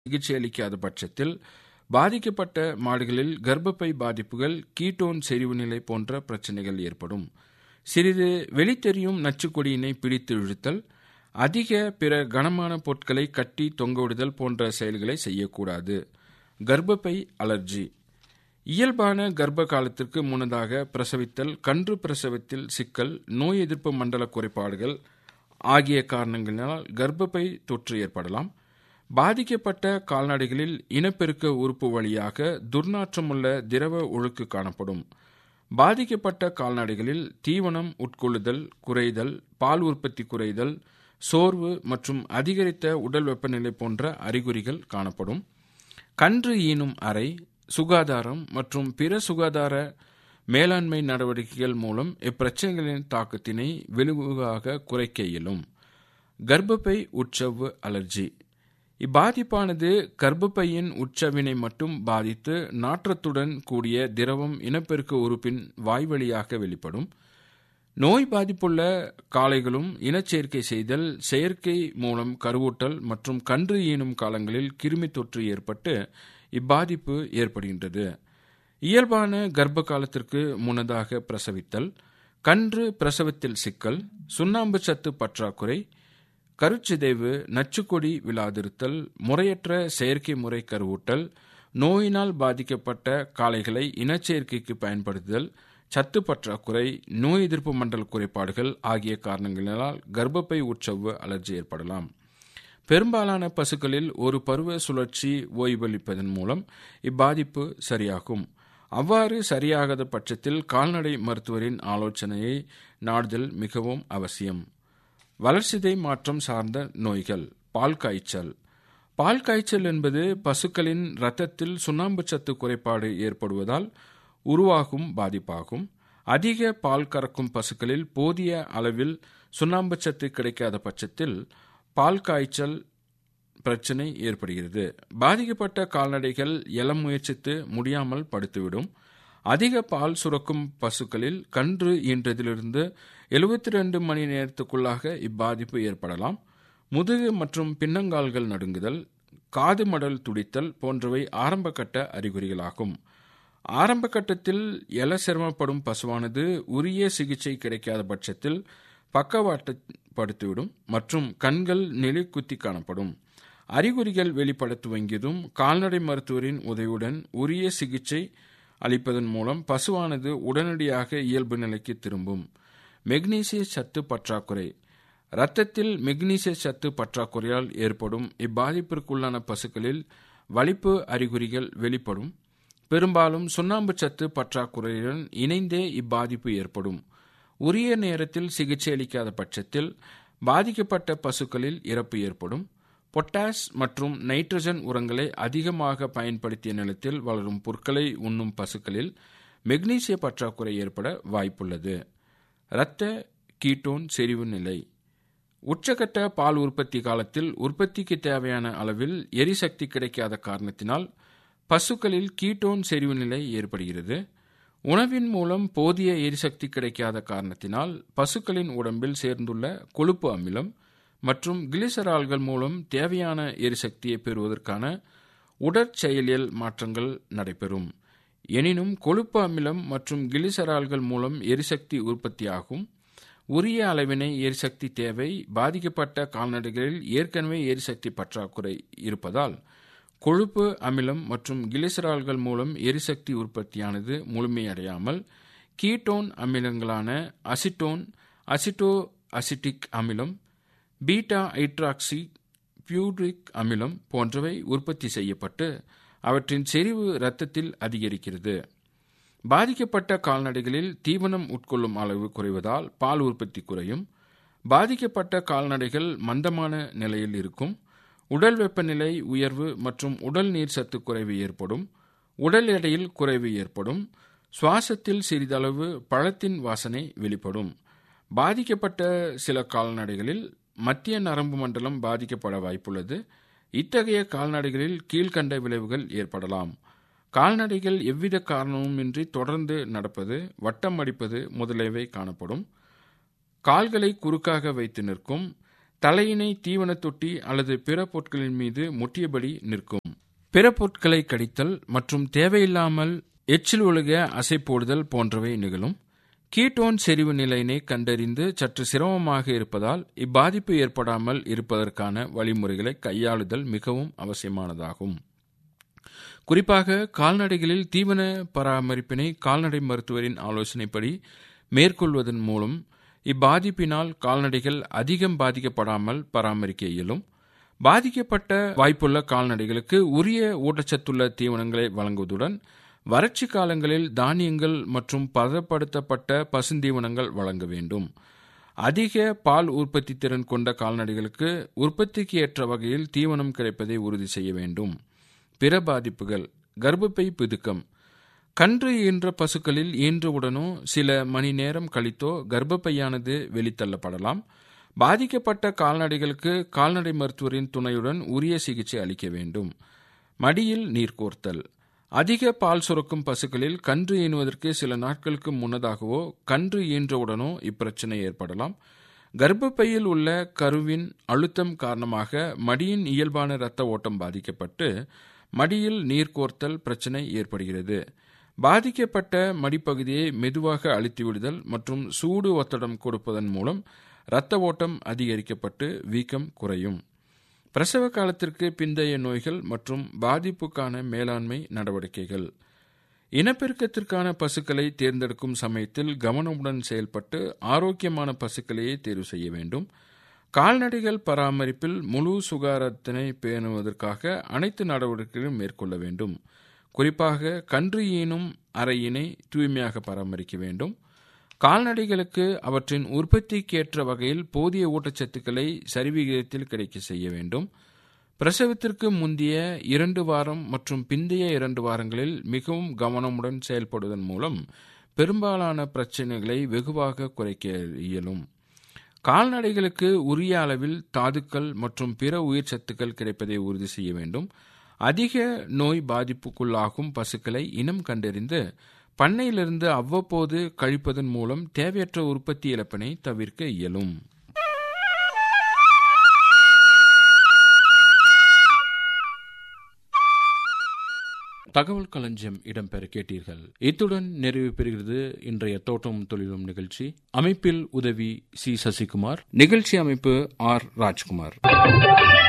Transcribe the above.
சிகிச்சை அளிக்காத பட்சத்தில் பாதிக்கப்பட்ட மாடுகளில் கர்ப்பப்பை பாதிப்புகள் கீட்டோன் செறிவு நிலை போன்ற பிரச்சனைகள் ஏற்படும் சிறிது வெளித்தெரியும் நச்சுக்கொடியினை பிடித்து இழுத்தல் அதிக பிற கனமான பொருட்களை கட்டி தொங்கவிடுதல் போன்ற செயல்களை செய்யக்கூடாது கர்ப்பப்பை அலர்ஜி இயல்பான கர்ப்ப காலத்திற்கு முன்னதாக பிரசவித்தல் கன்று பிரசவத்தில் சிக்கல் நோய் எதிர்ப்பு மண்டல குறைபாடுகள் ஆகிய காரணங்களினால் கர்ப்பப்பை தொற்று ஏற்படலாம் பாதிக்கப்பட்ட கால்நடைகளில் இனப்பெருக்க உறுப்பு வழியாக துர்நாற்றமுள்ள திரவ ஒழுக்கு காணப்படும் பாதிக்கப்பட்ட கால்நடைகளில் தீவனம் உட்கொள்ளுதல் குறைதல் பால் உற்பத்தி குறைதல் சோர்வு மற்றும் அதிகரித்த உடல் வெப்பநிலை போன்ற அறிகுறிகள் காணப்படும் கன்று ஈனும் அறை சுகாதாரம் மற்றும் பிற சுகாதார மேலாண்மை நடவடிக்கைகள் மூலம் இப்பிரச்சனைகளின் தாக்கத்தினை வெகுவாக குறைக்க இயலும் கர்ப்பப்பை உட்சவ்வு அலர்ஜி இப்பாதிப்பானது கர்ப்பப்பையின் உட்சவினை மட்டும் பாதித்து நாற்றத்துடன் கூடிய திரவம் இனப்பெருக்க உறுப்பின் வாய்வழியாக வெளிப்படும் நோய் பாதிப்புள்ள காளைகளும் இனச்சேர்க்கை செய்தல் செயற்கை மூலம் கருவூட்டல் மற்றும் கன்று ஈனும் காலங்களில் கிருமி தொற்று ஏற்பட்டு இப்பாதிப்பு ஏற்படுகின்றது இயல்பான கர்ப்ப காலத்திற்கு முன்னதாக பிரசவித்தல் கன்று பிரசவத்தில் சிக்கல் சுண்ணாம்பு சத்து பற்றாக்குறை கருச்சிதைவு நச்சுக்கொடி விழாதிருத்தல் முறையற்ற செயற்கை முறை கருவூட்டல் நோயினால் பாதிக்கப்பட்ட காளைகளை இனச்சேர்க்கைக்கு பயன்படுத்துதல் சத்து பற்றாக்குறை நோய் எதிர்ப்பு மண்டல குறைபாடுகள் ஆகிய காரணங்களினால் கர்ப்பப்பை உற்சவ்வு அலர்ஜி ஏற்படலாம் பெரும்பாலான பசுக்களில் ஒரு பருவ சுழற்சி ஓய்வளிப்பதன் மூலம் இப்பாதிப்பு சரியாகும் அவ்வாறு சரியாகாத பட்சத்தில் கால்நடை மருத்துவரின் ஆலோசனையை நாடுதல் மிகவும் அவசியம் வளர்சிதை மாற்றம் சார்ந்த நோய்கள் பால் காய்ச்சல் பால் காய்ச்சல் என்பது பசுக்களின் இரத்தத்தில் சுண்ணாம்பு சத்து குறைபாடு ஏற்படுவதால் உருவாகும் பாதிப்பாகும் அதிக பால் கறக்கும் பசுக்களில் போதிய அளவில் சுண்ணாம்பு சத்து கிடைக்காத பட்சத்தில் பால் காய்ச்சல் பிரச்சனை ஏற்படுகிறது பாதிக்கப்பட்ட கால்நடைகள் எழ முயற்சித்து முடியாமல் படுத்துவிடும் அதிக பால் சுரக்கும் பசுக்களில் கன்று ஈன்றதிலிருந்து எழுபத்தி ரெண்டு மணி நேரத்துக்குள்ளாக இப்பாதிப்பு ஏற்படலாம் முதுகு மற்றும் பின்னங்கால்கள் நடுங்குதல் காது மடல் துடித்தல் போன்றவை ஆரம்பகட்ட அறிகுறிகளாகும் ஆரம்ப கட்டத்தில் எல சிரமப்படும் பசுவானது உரிய சிகிச்சை கிடைக்காத பட்சத்தில் பக்கவாட்டுப்படுத்திவிடும் மற்றும் கண்கள் நெளிக்குத்தி காணப்படும் அறிகுறிகள் வெளிப்பட துவங்கியதும் கால்நடை மருத்துவரின் உதவியுடன் உரிய சிகிச்சை அளிப்பதன் மூலம் பசுவானது உடனடியாக இயல்பு நிலைக்கு திரும்பும் மெக்னீசிய சத்து பற்றாக்குறை இரத்தத்தில் மெக்னீசிய சத்து பற்றாக்குறையால் ஏற்படும் இப்பாதிப்பிற்குள்ளான பசுக்களில் வலிப்பு அறிகுறிகள் வெளிப்படும் பெரும்பாலும் சுண்ணாம்பு சத்து பற்றாக்குறையுடன் இணைந்தே இப்பாதிப்பு ஏற்படும் உரிய நேரத்தில் சிகிச்சை அளிக்காத பட்சத்தில் பாதிக்கப்பட்ட பசுக்களில் இறப்பு ஏற்படும் பொட்டாஸ் மற்றும் நைட்ரஜன் உரங்களை அதிகமாக பயன்படுத்திய நிலத்தில் வளரும் புற்களை உண்ணும் பசுக்களில் மெக்னீசிய பற்றாக்குறை ஏற்பட வாய்ப்புள்ளது இரத்த கீட்டோன் செறிவு நிலை உச்சகட்ட பால் உற்பத்தி காலத்தில் உற்பத்திக்கு தேவையான அளவில் எரிசக்தி கிடைக்காத காரணத்தினால் பசுக்களில் கீட்டோன் செறிவு நிலை ஏற்படுகிறது உணவின் மூலம் போதிய எரிசக்தி கிடைக்காத காரணத்தினால் பசுக்களின் உடம்பில் சேர்ந்துள்ள கொழுப்பு அமிலம் மற்றும் கிளிசரால்கள் மூலம் தேவையான எரிசக்தியை பெறுவதற்கான உடற்செயலியல் மாற்றங்கள் நடைபெறும் எனினும் கொழுப்பு அமிலம் மற்றும் கிளிசரால்கள் மூலம் எரிசக்தி உற்பத்தியாகும் உரிய அளவினை எரிசக்தி தேவை பாதிக்கப்பட்ட கால்நடைகளில் ஏற்கனவே எரிசக்தி பற்றாக்குறை இருப்பதால் கொழுப்பு அமிலம் மற்றும் கிளிசரால்கள் மூலம் எரிசக்தி உற்பத்தியானது முழுமையடையாமல் கீட்டோன் அமிலங்களான அசிட்டோன் அசிட்டோ அசிட்டிக் அமிலம் பீட்டா ஐட்ராக்சி பியூட்ரிக் அமிலம் போன்றவை உற்பத்தி செய்யப்பட்டு அவற்றின் செறிவு இரத்தத்தில் அதிகரிக்கிறது பாதிக்கப்பட்ட கால்நடைகளில் தீவனம் உட்கொள்ளும் அளவு குறைவதால் பால் உற்பத்தி குறையும் பாதிக்கப்பட்ட கால்நடைகள் மந்தமான நிலையில் இருக்கும் உடல் வெப்பநிலை உயர்வு மற்றும் உடல் நீர் சத்து குறைவு ஏற்படும் உடல் எடையில் குறைவு ஏற்படும் சுவாசத்தில் சிறிதளவு பழத்தின் வாசனை வெளிப்படும் பாதிக்கப்பட்ட சில கால்நடைகளில் மத்திய நரம்பு மண்டலம் பாதிக்கப்பட வாய்ப்புள்ளது இத்தகைய கால்நடைகளில் கீழ்கண்ட விளைவுகள் ஏற்படலாம் கால்நடைகள் எவ்வித காரணமுமின்றி தொடர்ந்து நடப்பது வட்டம் அடிப்பது முதலியவை காணப்படும் கால்களை குறுக்காக வைத்து நிற்கும் தலையினை தீவன தொட்டி அல்லது பிற பொருட்களின் மீது முட்டியபடி நிற்கும் பிற பொருட்களை கடித்தல் மற்றும் தேவையில்லாமல் எச்சில் ஒழுக அசை போடுதல் போன்றவை நிகழும் கீட்டோன் செறிவு நிலையினை கண்டறிந்து சற்று சிரமமாக இருப்பதால் இப்பாதிப்பு ஏற்படாமல் இருப்பதற்கான வழிமுறைகளை கையாளுதல் மிகவும் அவசியமானதாகும் குறிப்பாக கால்நடைகளில் தீவன பராமரிப்பினை கால்நடை மருத்துவரின் ஆலோசனைப்படி மேற்கொள்வதன் மூலம் இப்பாதிப்பினால் கால்நடைகள் அதிகம் பாதிக்கப்படாமல் பராமரிக்க இயலும் பாதிக்கப்பட்ட வாய்ப்புள்ள கால்நடைகளுக்கு உரிய ஊட்டச்சத்துள்ள தீவனங்களை வழங்குவதுடன் வறட்சி காலங்களில் தானியங்கள் மற்றும் பதப்படுத்தப்பட்ட பசுந்தீவனங்கள் வழங்க வேண்டும் அதிக பால் உற்பத்தி திறன் கொண்ட கால்நடைகளுக்கு உற்பத்திக்கு ஏற்ற வகையில் தீவனம் கிடைப்பதை உறுதி செய்ய வேண்டும் பிற பாதிப்புகள் கர்ப்பப்பை பிதுக்கம் கன்று ஈன்ற பசுக்களில் ஈன்றவுடனோ சில மணி நேரம் கழித்தோ கர்ப்பப்பையானது வெளித்தள்ளப்படலாம் பாதிக்கப்பட்ட கால்நடைகளுக்கு கால்நடை மருத்துவரின் துணையுடன் உரிய சிகிச்சை அளிக்க வேண்டும் மடியில் நீர் கோர்த்தல் அதிக பால் சுரக்கும் பசுக்களில் கன்று ஈனுவதற்கு சில நாட்களுக்கு முன்னதாகவோ கன்று ஈன்றவுடனோ இப்பிரச்சனை ஏற்படலாம் கர்ப்பப்பையில் உள்ள கருவின் அழுத்தம் காரணமாக மடியின் இயல்பான இரத்த ஓட்டம் பாதிக்கப்பட்டு மடியில் நீர் கோர்த்தல் பிரச்சனை ஏற்படுகிறது பாதிக்கப்பட்ட மடிப்பகுதியை மெதுவாக அழுத்தி விடுதல் மற்றும் சூடு ஒத்தடம் கொடுப்பதன் மூலம் இரத்த ஓட்டம் அதிகரிக்கப்பட்டு வீக்கம் குறையும் பிரசவ காலத்திற்கு பிந்தைய நோய்கள் மற்றும் பாதிப்புக்கான மேலாண்மை நடவடிக்கைகள் இனப்பெருக்கத்திற்கான பசுக்களை தேர்ந்தெடுக்கும் சமயத்தில் கவனமுடன் செயல்பட்டு ஆரோக்கியமான பசுக்களையே தேர்வு செய்ய வேண்டும் கால்நடைகள் பராமரிப்பில் முழு சுகாதாரத்தினை பேணுவதற்காக அனைத்து நடவடிக்கைகளும் மேற்கொள்ள வேண்டும் குறிப்பாக கன்று ஈனும் அறையினை தூய்மையாக பராமரிக்க வேண்டும் கால்நடைகளுக்கு அவற்றின் உற்பத்திக்கேற்ற வகையில் போதிய ஊட்டச்சத்துக்களை சரிவிகிதத்தில் கிடைக்க செய்ய வேண்டும் பிரசவத்திற்கு முந்தைய இரண்டு வாரம் மற்றும் பிந்தைய இரண்டு வாரங்களில் மிகவும் கவனமுடன் செயல்படுவதன் மூலம் பெரும்பாலான பிரச்சனைகளை வெகுவாக குறைக்க இயலும் கால்நடைகளுக்கு உரிய அளவில் தாதுக்கள் மற்றும் பிற உயிர் சத்துக்கள் கிடைப்பதை உறுதி செய்ய வேண்டும் அதிக நோய் பாதிப்புக்குள்ளாகும் பசுக்களை இனம் கண்டறிந்து பண்ணையிலிருந்து அவ்வப்போது கழிப்பதன் மூலம் தேவையற்ற உற்பத்தி இழப்பினை தவிர்க்க இயலும் தகவல் களஞ்சியம் இடம்பெற கேட்டீர்கள் இத்துடன் நிறைவு பெறுகிறது இன்றைய தோட்டம் தொழிலும் நிகழ்ச்சி அமைப்பில் உதவி சி சசிகுமார் நிகழ்ச்சி அமைப்பு ஆர் ராஜ்குமார்